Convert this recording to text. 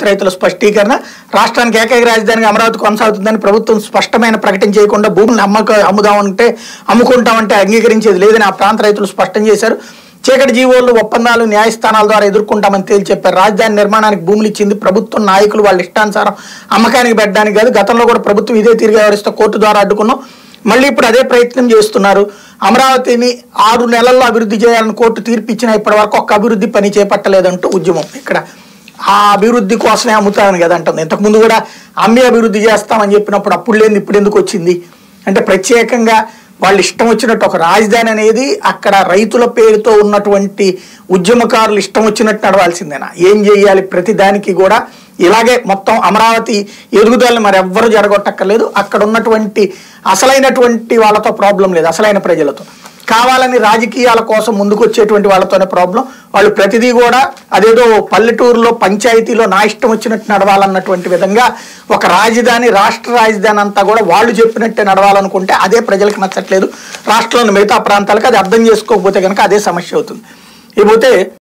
రైతుల స్పష్టీకరణ రాష్ట్రానికి ఏకైక రాజధానిగా అమరావతి కొనసాగుతుందని ప్రభుత్వం స్పష్టమైన ప్రకటన చేయకుండా భూములను అమ్మక అమ్ముదామంటే అమ్ముకుంటామంటే అంగీకరించేది లేదని ఆ ప్రాంత రైతులు స్పష్టం చేశారు చీకటి జీవోలు ఒప్పందాలు న్యాయస్థానాల ద్వారా ఎదుర్కొంటామని తేల్చి చెప్పారు రాజధాని నిర్మాణానికి భూములు ఇచ్చింది ప్రభుత్వం నాయకులు వాళ్ళ ఇష్టానుసారం అమ్మకానికి పెట్టడానికి కాదు గతంలో కూడా ప్రభుత్వం ఇదే తీరుగా వ్యవహరిస్తూ కోర్టు ద్వారా అడ్డుకున్నాం మళ్ళీ ఇప్పుడు అదే ప్రయత్నం చేస్తున్నారు అమరావతిని ఆరు నెలల్లో అభివృద్ధి చేయాలని కోర్టు తీర్పు ఇచ్చినా ఇప్పటి వరకు ఒక్క అభివృద్ధి పని చేపట్టలేదంటూ ఉద్యమం ఇక్కడ ఆ అభివృద్ధి కోసమే అమ్ముతామని కదా అంటుంది ఇంతకుముందు కూడా అమ్మి అభివృద్ధి చేస్తామని చెప్పినప్పుడు అప్పుడు లేని ఇప్పుడు ఎందుకు వచ్చింది అంటే ప్రత్యేకంగా వాళ్ళు ఇష్టం వచ్చినట్టు ఒక రాజధాని అనేది అక్కడ రైతుల పేరుతో ఉన్నటువంటి ఉద్యమకారులు ఇష్టం వచ్చినట్టు నడవాల్సిందేనా ఏం చేయాలి ప్రతి దానికి కూడా ఇలాగే మొత్తం అమరావతి ఎదుగుదలని మరి ఎవ్వరు జరగొట్టక్కర్లేదు అక్కడ ఉన్నటువంటి అసలైనటువంటి వాళ్ళతో ప్రాబ్లం లేదు అసలైన ప్రజలతో కావాలని రాజకీయాల కోసం ముందుకు వచ్చేటువంటి వాళ్ళతోనే ప్రాబ్లం వాళ్ళు ప్రతిదీ కూడా అదేదో పల్లెటూరులో పంచాయతీలో నా ఇష్టం వచ్చినట్టు నడవాలన్నటువంటి విధంగా ఒక రాజధాని రాష్ట్ర రాజధాని అంతా కూడా వాళ్ళు చెప్పినట్టే నడవాలనుకుంటే అదే ప్రజలకు నచ్చట్లేదు రాష్ట్రంలోని మిగతా ప్రాంతాలకు అది అర్థం చేసుకోకపోతే కనుక అదే సమస్య అవుతుంది ఇకపోతే